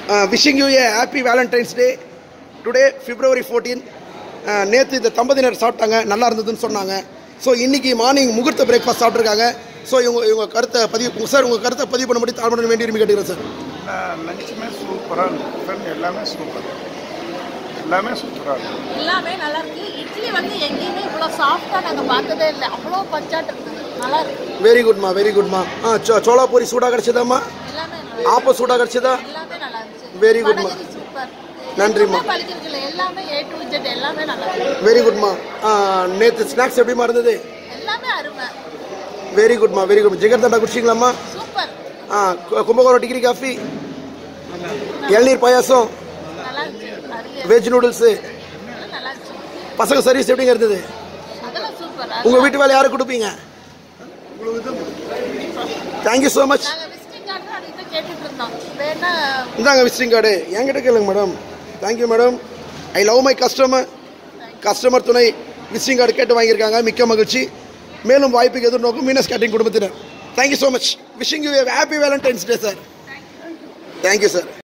Wishing you a happy valentine's day today February fourteen நேற்று இந்த தம்பதியினர் சாப்பிட்டாங்க நல்லா இருந்ததுன்னு சொன்னாங்க ஸோ இன்னைக்கு மார்னிங் முகூர்த்த பிரேக்ஃபாஸ்ட் சாப்பிட்ருக்காங்க ஸோ இவங்க இவங்க கருத்தை பதிவு சார் உங்கள் கருத்தை பதிவு பண்ண முடியும் தாழ்மடன் வேண்டி விரும்பி கேட்டுக்கிறேன் சார் லஞ்சுமே சூப்பராக இருக்கும் டிஃபன் எல்லாமே சூப்பர் எல்லாமே சூப்பராக இருக்கும் எல்லாமே நல்லா இருக்கு இட்லி வந்து எங்கேயுமே இவ்வளோ சாஃப்டா நாங்க பார்த்ததே இல்லை அவ்வளோ பஞ்சாட்டு இருக்குது நல்லா இருக்கு வெரி குட்மா வெரி குட்மா ஆ சோ சோளாபூரி சூடாக கிடச்சதாம்மா எல்லாமே நல்லா ஆப்ப சூடாக கிடச்சதா எல்லாமே நல்லா இருந்துச்சு Very good, ma. வடகரி சூப்பர் நன்றிம்மா. எதுவுமே பழிக்கிறது இல்லை எல்லாமே ஏ டு ஜெட் எல்லாமே நல்லா இருக்கு வெரி குட்மா நேற்று ஸ்நாக்ஸ் எப்படிமா இருந்தது எல்லாமே அருமை வெரி குட்மா வெரி குட் ஜிகர் தண்டா குடிச்சிங்களாம்மா சூப்பர் ஆ கு- கும்பகோணம் டிகிரி காஃபி இளநீர் பாயாசம் நல்லா இருந்துச்சு அருமையா வெஜ் நூடுல்ஸு இருந்துச்சு. நல்லா இருந்துச்சு பசங்க சர்வீஸ் எப்படிங்க இருந்தது அதெல்லாம் சூப்பர் உங்கள் வீட்டு வேலை யாருக்கு கொடுப்பீங்க தேங்க்யூ ஸோ மச் நாங்க விசிட்டிங் கார்டு தான் அதுக்கிட்ட கேட்டுட்டு இருந்தோம் வேணா இந்தாங்க விசிட்டிங் கார்டு என்கிட்ட கேளுங்க madam thank you madam I love my customer customer துணை விசிட்டிங் கார்டு கேட்டு வாங்கியிருக்காங்க மிக்க மகிழ்ச்சி மேலும் வாய்ப்புக்கு எதிர்நோக்கும் மீனஸ் கேட்டிங் குடும்பத்தினர் thank you so much wishing you happy valentine's day sir thank you sir